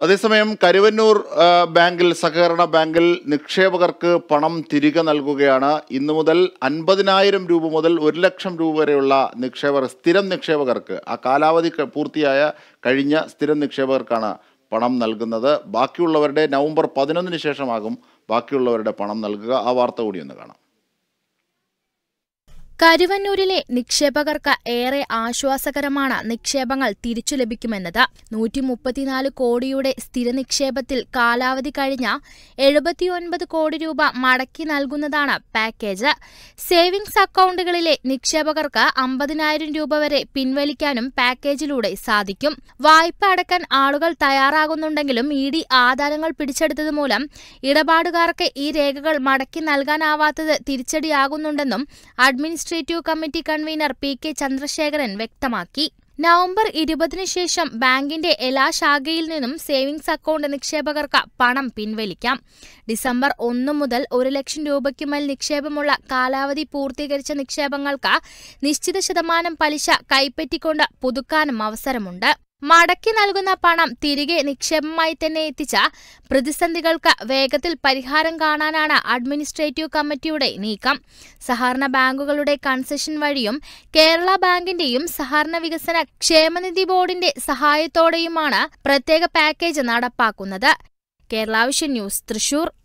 അതേസമയം കരുവന്നൂർ ആ, ബാങ്കിൽ സഹകരണ ബാങ്കിൽ നിക്ഷേപകർക്ക് പണം തിരികെ നൽകുകയാണ് ഇന്നു മുതൽ അൻപതിനായിരം രൂപ മുതൽ ഒരു ലക്ഷം രൂപ വരെയുള്ള നിക്ഷേപകർ സ്ഥിരം നിക്ഷേപകർക്ക് ആ കാലാവധി ക- പൂർത്തിയായ കഴിഞ്ഞ സ്ഥിരം നിക്ഷേപകർക്കാണ് പണം നൽകുന്നത് ബാക്കിയുള്ളവരുടെ നവംബർ പതിനൊന്നിന് ശേഷമാകും ബാക്കിയുള്ളവരുടെ പണം നൽകുക ആ വാർത്ത കൂടി ഒന്ന് കാണാം കരുവന്നൂരിലെ നിക്ഷേപകർക്ക് ഏറെ ആശ്വാസകരമാണ് നിക്ഷേപങ്ങൾ തിരിച്ചു ലഭിക്കുമെന്നത് നൂറ്റി മുപ്പത്തിനാല് കോടിയുടെ സ്ഥിര നിക്ഷേപത്തിൽ കാലാവധി കഴിഞ്ഞ എഴുപത്തിയൊൻപത് കോടി രൂപ മടക്കി നൽകുന്നതാണ് പാക്കേജ് സേവിങ്സ് അക്കൗണ്ടുകളിലെ നിക്ഷേപകർക്ക് അമ്പതിനായിരം രൂപ വരെ പിൻവലിക്കാനും പാക്കേജിലൂടെ സാധിക്കും വായ്പ അടക്കാൻ ആളുകൾ തയ്യാറാകുന്നുണ്ടെങ്കിലും ഇ ഡി ആധാരങ്ങൾ പിടിച്ചെടുത്തത് മൂലം ഇടപാടുകാർക്ക് ഈ രേഖകൾ മടക്കി നൽകാനാവാത്തത് തിരിച്ചടിയാകുന്നുണ്ടെന്നും administrative committee convener P K Chandrasekharan വ്യക്തമാക്കി നവംബർ ഇരുപതിന് ശേഷം ബാങ്കിന്റെ എല്ലാ ശാഖയിൽ നിന്നും സേവിങ്സ് അക്കൗണ്ട് നിക്ഷേപകർക്ക് പണം പിൻവലിക്കാം ഡിസംബർ ഒന്ന് മുതൽ ഒരു ലക്ഷം രൂപയ്ക്കുമേൽ നിക്ഷേപമുള്ള കാലാവധി പൂർത്തീകരിച്ച നിക്ഷേപങ്ങൾക്ക് നിശ്ചിത ശതമാനം പലിശ കൈപ്പറ്റിക്കൊണ്ട് പുതുക്കാനും അവസരമുണ്ട് മടക്കി നൽകുന്ന പണം തിരികെ നിക്ഷേപമായി തന്നെ എത്തിച്ച പ്രതിസന്ധികൾക്ക് വേഗത്തിൽ പരിഹാരം കാണാനാണ് അഡ്മിനിസ്ട്രേറ്റീവ് കമ്മിറ്റിയുടെ നീക്കം സഹകരണ ബാങ്കുകളുടെ കൺസെഷൻ വഴിയും കേരള ബാങ്കിന്റെയും സഹകരണ വികസന ക്ഷേമനിധി ബോർഡിന്റെ സഹായത്തോടെയുമാണ് പ്രത്യേക പാക്കേജ് നടപ്പാക്കുന്നത് കേരള വിഷൻ ന്യൂസ് തൃശൂർ